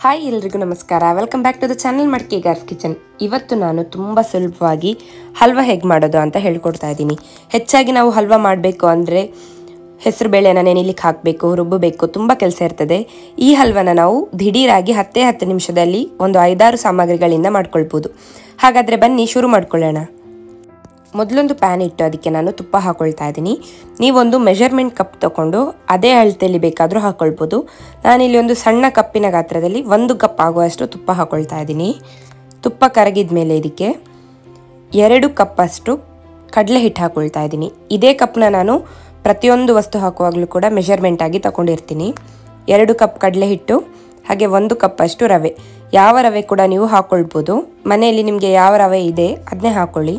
hi ಎಲ್ರಿಗೂ ನಮಸ್ಕಾರ welcome back to the channel ಮಡ್ಕೆ ಗಾರ್ಸ್ ಕಿಚನ್ ಇವತ್ತು ನಾನು ತುಂಬ ಸುಲಭವಾಗಿ ಹಲ್ವಾ ಹೇಗೆ ಮಾಡೋದು ಅಂತ ಹೇಳ್ಕೊಡ್ತಾ ಇದ್ದೀನಿ ಹೆಚ್ಚಾಗಿ ನಾವು ಹಲ್ವಾ ಮಾಡಬೇಕು ಅಂದರೆ ಹೆಸರು ಬೇಳೆನ ನೆನೆಲಿಕ್ಕೆ ಹಾಕಬೇಕು ರುಬ್ಬಬೇಕು ತುಂಬ ಕೆಲಸ ಇರ್ತದೆ ಈ ಹಲ್ವನ ನಾವು ದಿಢೀರಾಗಿ ಹತ್ತೇ ಹತ್ತು ನಿಮಿಷದಲ್ಲಿ ಒಂದು ಐದಾರು ಸಾಮಗ್ರಿಗಳಿಂದ ಮಾಡ್ಕೊಳ್ಬೋದು ಹಾಗಾದರೆ ಬನ್ನಿ ಶುರು ಮಾಡ್ಕೊಳ್ಳೋಣ ಮೊದಲೊಂದು ಪ್ಯಾನ್ ಇಟ್ಟು ಅದಕ್ಕೆ ನಾನು ತುಪ್ಪ ಹಾಕೊಳ್ತಾ ಇದ್ದೀನಿ ನೀವೊಂದು ಮೆಷರ್ಮೆಂಟ್ ಕಪ್ ತಗೊಂಡು ಅದೇ ಅಳತೆಯಲ್ಲಿ ಬೇಕಾದರೂ ಹಾಕೊಳ್ಬೋದು ನಾನಿಲ್ಲಿ ಒಂದು ಸಣ್ಣ ಕಪ್ಪಿನ ಗಾತ್ರದಲ್ಲಿ ಒಂದು ಕಪ್ ಆಗುವಷ್ಟು ತುಪ್ಪ ಹಾಕೊಳ್ತಾ ಇದ್ದೀನಿ ತುಪ್ಪ ಕರಗಿದ ಮೇಲೆ ಇದಕ್ಕೆ ಎರಡು ಕಪ್ಪಷ್ಟು ಕಡಲೆ ಹಿಟ್ಟು ಹಾಕೊಳ್ತಾ ಇದ್ದೀನಿ ಇದೇ ಕಪ್ನ ನಾನು ಪ್ರತಿಯೊಂದು ವಸ್ತು ಹಾಕುವಾಗಲೂ ಕೂಡ ಮೆಷರ್ಮೆಂಟ್ ಆಗಿ ತಗೊಂಡಿರ್ತೀನಿ ಎರಡು ಕಪ್ ಕಡಲೆ ಹಿಟ್ಟು ಹಾಗೆ ಒಂದು ಕಪ್ಪಷ್ಟು ರವೆ ಯಾವ ರವೆ ಕೂಡ ನೀವು ಹಾಕೊಳ್ಬೋದು ಮನೆಯಲ್ಲಿ ನಿಮಗೆ ಯಾವ ರವೆ ಇದೆ ಅದನ್ನೇ ಹಾಕೊಳ್ಳಿ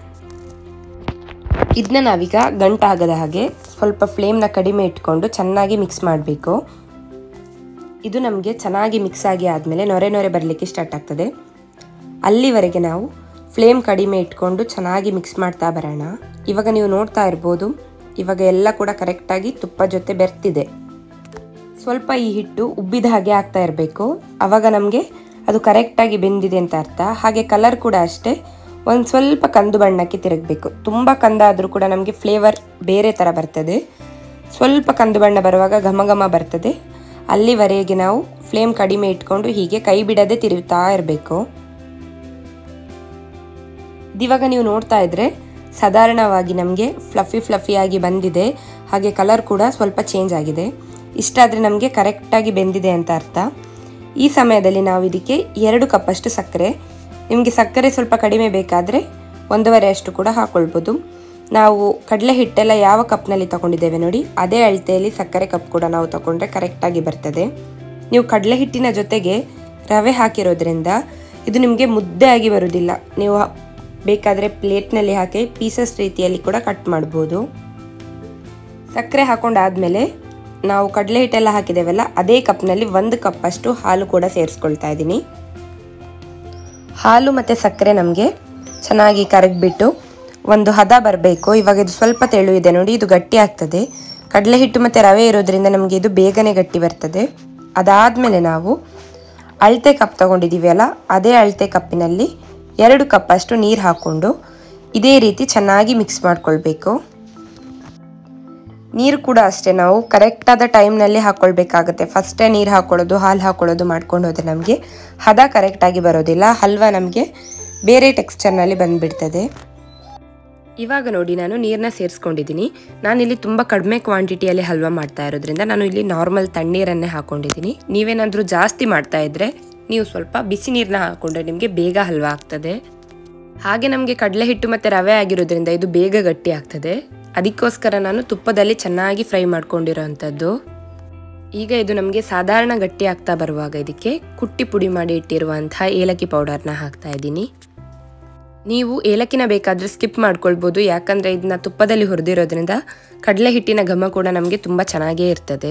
ಇದನ್ನ ನಾವೀಗ ಗಂಟಾಗದ ಹಾಗೆ ಸ್ವಲ್ಪ ಫ್ಲೇಮ್ನ ಕಡಿಮೆ ಇಟ್ಕೊಂಡು ಚೆನ್ನಾಗಿ ಮಿಕ್ಸ್ ಮಾಡಬೇಕು ಇದು ನಮಗೆ ಚೆನ್ನಾಗಿ ಮಿಕ್ಸ್ ಆಗಿ ಆದಮೇಲೆ ನೊರೆ ನೊರೆ ಬರಲಿಕ್ಕೆ ಸ್ಟಾರ್ಟ್ ಆಗ್ತದೆ ಅಲ್ಲಿವರೆಗೆ ನಾವು ಫ್ಲೇಮ್ ಕಡಿಮೆ ಇಟ್ಕೊಂಡು ಚೆನ್ನಾಗಿ ಮಿಕ್ಸ್ ಮಾಡ್ತಾ ಬರೋಣ ಇವಾಗ ನೀವು ನೋಡ್ತಾ ಇರ್ಬೋದು ಇವಾಗ ಎಲ್ಲ ಕೂಡ ಕರೆಕ್ಟಾಗಿ ತುಪ್ಪ ಜೊತೆ ಬೆರ್ತಿದೆ ಸ್ವಲ್ಪ ಈ ಹಿಟ್ಟು ಉಬ್ಬಿದ ಹಾಗೆ ಆಗ್ತಾ ಇರಬೇಕು ಆವಾಗ ನಮಗೆ ಅದು ಕರೆಕ್ಟಾಗಿ ಬೆಂದಿದೆ ಅಂತ ಅರ್ಥ ಹಾಗೆ ಕಲರ್ ಕೂಡ ಅಷ್ಟೇ ಒಂದು ಸ್ವಲ್ಪ ಕಂದು ಬಣ್ಣಕ್ಕೆ ತಿರುಗಬೇಕು ತುಂಬ ಕಂದಾದರೂ ಕೂಡ ನಮಗೆ ಫ್ಲೇವರ್ ಬೇರೆ ಥರ ಬರ್ತದೆ ಸ್ವಲ್ಪ ಕಂದು ಬಣ್ಣ ಬರುವಾಗ ಘಮ ಘಮ ಬರ್ತದೆ ಅಲ್ಲಿವರೆಗೆ ನಾವು ಫ್ಲೇಮ್ ಕಡಿಮೆ ಇಟ್ಕೊಂಡು ಹೀಗೆ ಕೈ ಬಿಡದೆ ತಿರುಗ್ತಾ ಇರಬೇಕು ಇದಿವಾಗ ನೀವು ನೋಡ್ತಾ ಇದ್ರೆ ಸಾಧಾರಣವಾಗಿ ನಮಗೆ ಫ್ಲಫಿ ಫ್ಲಫಿಯಾಗಿ ಬಂದಿದೆ ಹಾಗೆ ಕಲರ್ ಕೂಡ ಸ್ವಲ್ಪ ಚೇಂಜ್ ಆಗಿದೆ ಇಷ್ಟಾದರೆ ನಮಗೆ ಕರೆಕ್ಟಾಗಿ ಬೆಂದಿದೆ ಅಂತ ಅರ್ಥ ಈ ಸಮಯದಲ್ಲಿ ನಾವು ಇದಕ್ಕೆ ಎರಡು ಕಪ್ಪಷ್ಟು ಸಕ್ಕರೆ ನಿಮಗೆ ಸಕ್ಕರೆ ಸ್ವಲ್ಪ ಕಡಿಮೆ ಬೇಕಾದರೆ ಒಂದೂವರೆ ಅಷ್ಟು ಕೂಡ ಹಾಕ್ಕೊಳ್ಬೋದು ನಾವು ಕಡಲೆ ಹಿಟ್ಟೆಲ್ಲ ಯಾವ ಕಪ್ನಲ್ಲಿ ತಗೊಂಡಿದ್ದೇವೆ ನೋಡಿ ಅದೇ ಅಳತೆಯಲ್ಲಿ ಸಕ್ಕರೆ ಕಪ್ ಕೂಡ ನಾವು ತಗೊಂಡ್ರೆ ಕರೆಕ್ಟಾಗಿ ಬರ್ತದೆ ನೀವು ಕಡಲೆ ಹಿಟ್ಟಿನ ಜೊತೆಗೆ ರವೆ ಹಾಕಿರೋದ್ರಿಂದ ಇದು ನಿಮಗೆ ಮುದ್ದೆ ಆಗಿ ಬರೋದಿಲ್ಲ ನೀವು ಬೇಕಾದರೆ ಪ್ಲೇಟ್ನಲ್ಲಿ ಹಾಕಿ ಪೀಸಸ್ ರೀತಿಯಲ್ಲಿ ಕೂಡ ಕಟ್ ಮಾಡ್ಬೋದು ಸಕ್ಕರೆ ಹಾಕೊಂಡಾದ್ಮೇಲೆ ನಾವು ಕಡಲೆ ಹಿಟ್ಟೆಲ್ಲ ಹಾಕಿದ್ದೇವಲ್ಲ ಅದೇ ಕಪ್ನಲ್ಲಿ ಒಂದು ಕಪ್ಪಷ್ಟು ಹಾಲು ಕೂಡ ಸೇರಿಸ್ಕೊಳ್ತಾ ಇದ್ದೀನಿ ಹಾಲು ಮತ್ತು ಸಕ್ಕರೆ ನಮಗೆ ಚೆನ್ನಾಗಿ ಕರಗಿಬಿಟ್ಟು ಒಂದು ಹದ ಬರಬೇಕು ಇವಾಗ ಇದು ಸ್ವಲ್ಪ ತೆಳು ಇದೆ ನೋಡಿ ಇದು ಗಟ್ಟಿ ಆಗ್ತದೆ ಕಡಲೆ ಹಿಟ್ಟು ಮತ್ತು ರವೆ ಇರೋದ್ರಿಂದ ನಮಗೆ ಇದು ಬೇಗನೆ ಗಟ್ಟಿ ಬರ್ತದೆ ಅದಾದಮೇಲೆ ನಾವು ಅಳತೆ ಕಪ್ ತಗೊಂಡಿದ್ದೀವಿ ಅಲ್ಲ ಅದೇ ಅಳತೆ ಕಪ್ಪಿನಲ್ಲಿ ಎರಡು ಕಪ್ಪಷ್ಟು ನೀರು ಹಾಕ್ಕೊಂಡು ಇದೇ ರೀತಿ ಚೆನ್ನಾಗಿ ಮಿಕ್ಸ್ ಮಾಡ್ಕೊಳ್ಬೇಕು ನೀರು ಕೂಡ ಅಷ್ಟೇ ನಾವು ಕರೆಕ್ಟಾದ ಟೈಮ್ನಲ್ಲಿ ಹಾಕ್ಕೊಳ್ಬೇಕಾಗುತ್ತೆ ಫಸ್ಟೇ ನೀರು ಹಾಕ್ಕೊಳ್ಳೋದು ಹಾಲು ಹಾಕ್ಕೊಳ್ಳೋದು ಮಾಡ್ಕೊಂಡು ಹೋದರೆ ನಮಗೆ ಹದ ಕರೆಕ್ಟಾಗಿ ಬರೋದಿಲ್ಲ ಹಲ್ವಾ ನಮಗೆ ಬೇರೆ ಟೆಕ್ಸ್ಚರ್ನಲ್ಲಿ ಬಂದುಬಿಡ್ತದೆ ಇವಾಗ ನೋಡಿ ನಾನು ನೀರನ್ನ ಸೇರಿಸ್ಕೊಂಡಿದ್ದೀನಿ ನಾನಿಲ್ಲಿ ತುಂಬ ಕಡಿಮೆ ಕ್ವಾಂಟಿಟಿಯಲ್ಲಿ ಹಲ್ವಾ ಮಾಡ್ತಾ ಇರೋದ್ರಿಂದ ನಾನು ಇಲ್ಲಿ ನಾರ್ಮಲ್ ತಣ್ಣೀರನ್ನೇ ಹಾಕ್ಕೊಂಡಿದ್ದೀನಿ ನೀವೇನಾದರೂ ಜಾಸ್ತಿ ಮಾಡ್ತಾ ಇದ್ದರೆ ನೀವು ಸ್ವಲ್ಪ ಬಿಸಿ ನೀರನ್ನ ಹಾಕ್ಕೊಂಡ್ರೆ ನಿಮಗೆ ಬೇಗ ಹಲ್ವಾ ಆಗ್ತದೆ ಹಾಗೆ ನಮಗೆ ಕಡಲೆ ಹಿಟ್ಟು ಮತ್ತು ರವೆ ಆಗಿರೋದ್ರಿಂದ ಇದು ಬೇಗ ಗಟ್ಟಿ ಆಗ್ತದೆ ಅದಕ್ಕೋಸ್ಕರ ನಾನು ತುಪ್ಪದಲ್ಲಿ ಚೆನ್ನಾಗಿ ಫ್ರೈ ಮಾಡ್ಕೊಂಡಿರೋ ಅಂಥದ್ದು ಈಗ ಇದು ನಮಗೆ ಸಾಧಾರಣ ಗಟ್ಟಿ ಆಗ್ತಾ ಬರುವಾಗ ಇದಕ್ಕೆ ಕುಟ್ಟಿ ಪುಡಿ ಮಾಡಿ ಇಟ್ಟಿರುವಂತಹ ಏಲಕ್ಕಿ ಪೌಡರ್ನ ಹಾಕ್ತಾ ಇದ್ದೀನಿ ನೀವು ಏಲಕ್ಕಿನ ಬೇಕಾದರೆ ಸ್ಕಿಪ್ ಮಾಡ್ಕೊಳ್ಬೋದು ಯಾಕಂದರೆ ಇದನ್ನ ತುಪ್ಪದಲ್ಲಿ ಹುರಿದಿರೋದ್ರಿಂದ ಕಡಲೆ ಹಿಟ್ಟಿನ ಘಮ ಕೂಡ ನಮಗೆ ತುಂಬ ಚೆನ್ನಾಗೇ ಇರ್ತದೆ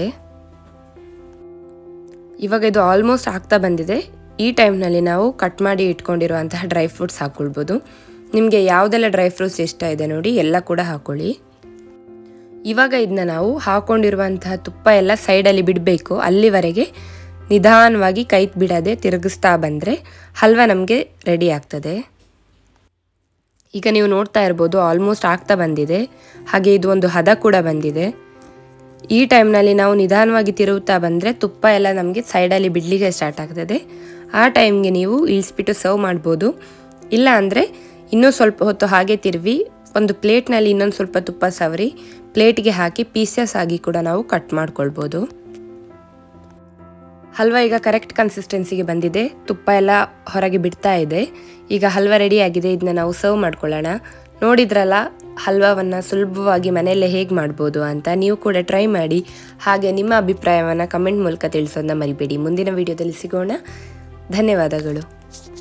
ಇವಾಗ ಇದು ಆಲ್ಮೋಸ್ಟ್ ಆಗ್ತಾ ಬಂದಿದೆ ಈ ಟೈಮ್ನಲ್ಲಿ ನಾವು ಕಟ್ ಮಾಡಿ ಇಟ್ಕೊಂಡಿರುವಂತಹ ಡ್ರೈ ಫ್ರೂಟ್ಸ್ ಹಾಕ್ಕೊಳ್ಬೋದು ನಿಮಗೆ ಯಾವುದೆಲ್ಲ ಡ್ರೈ ಫ್ರೂಟ್ಸ್ ಇಷ್ಟ ಇದೆ ನೋಡಿ ಎಲ್ಲ ಕೂಡ ಹಾಕೊಳ್ಳಿ ಇವಾಗ ಇದನ್ನ ನಾವು ಹಾಕೊಂಡಿರುವಂತಹ ತುಪ್ಪ ಎಲ್ಲ ಸೈಡಲ್ಲಿ ಬಿಡಬೇಕು ಅಲ್ಲಿವರೆಗೆ ನಿಧಾನವಾಗಿ ಕೈ ಬಿಡದೆ ತಿರುಗಿಸ್ತಾ ಬಂದರೆ ಹಲ್ವಾ ನಮಗೆ ರೆಡಿ ಆಗ್ತದೆ ಈಗ ನೀವು ನೋಡ್ತಾ ಇರ್ಬೋದು ಆಲ್ಮೋಸ್ಟ್ ಆಗ್ತಾ ಬಂದಿದೆ ಹಾಗೆ ಇದು ಒಂದು ಹದ ಕೂಡ ಬಂದಿದೆ ಈ ಟೈಮ್ನಲ್ಲಿ ನಾವು ನಿಧಾನವಾಗಿ ತಿರುಗುತ್ತಾ ಬಂದರೆ ತುಪ್ಪ ಎಲ್ಲ ನಮಗೆ ಸೈಡಲ್ಲಿ ಬಿಡಲಿಕ್ಕೆ ಸ್ಟಾರ್ಟ್ ಆಗ್ತದೆ ಆ ಟೈಮ್ಗೆ ನೀವು ಇಳಿಸ್ಬಿಟ್ಟು ಸರ್ವ್ ಮಾಡ್ಬೋದು ಇಲ್ಲ ಅಂದರೆ ಇನ್ನೂ ಸ್ವಲ್ಪ ಹೊತ್ತು ಹಾಗೆ ತಿರುವಿ ಒಂದು ಪ್ಲೇಟ್ನಲ್ಲಿ ಇನ್ನೊಂದು ಸ್ವಲ್ಪ ತುಪ್ಪ ಸವರಿ ಪ್ಲೇಟ್ಗೆ ಹಾಕಿ ಪೀಸಸ್ ಆಗಿ ಕೂಡ ನಾವು ಕಟ್ ಮಾಡ್ಕೊಳ್ಬೋದು ಹಲ್ವಾ ಈಗ ಕರೆಕ್ಟ್ ಕನ್ಸಿಸ್ಟೆನ್ಸಿಗೆ ಬಂದಿದೆ ತುಪ್ಪ ಎಲ್ಲ ಹೊರಗೆ ಬಿಡ್ತಾ ಇದೆ ಈಗ ಹಲ್ವಾ ರೆಡಿ ಆಗಿದೆ ಇದನ್ನ ನಾವು ಸರ್ವ್ ಮಾಡ್ಕೊಳ್ಳೋಣ ನೋಡಿದ್ರಲ್ಲ ಹಲ್ವಾವನ್ನು ಸುಲಭವಾಗಿ ಮನೆಯಲ್ಲೇ ಹೇಗೆ ಮಾಡ್ಬೋದು ಅಂತ ನೀವು ಕೂಡ ಟ್ರೈ ಮಾಡಿ ಹಾಗೆ ನಿಮ್ಮ ಅಭಿಪ್ರಾಯವನ್ನು ಕಮೆಂಟ್ ಮೂಲಕ ತಿಳಿಸೋದನ್ನ ಮರಿಬೇಡಿ ಮುಂದಿನ ವಿಡಿಯೋದಲ್ಲಿ ಸಿಗೋಣ ಧನ್ಯವಾದಗಳು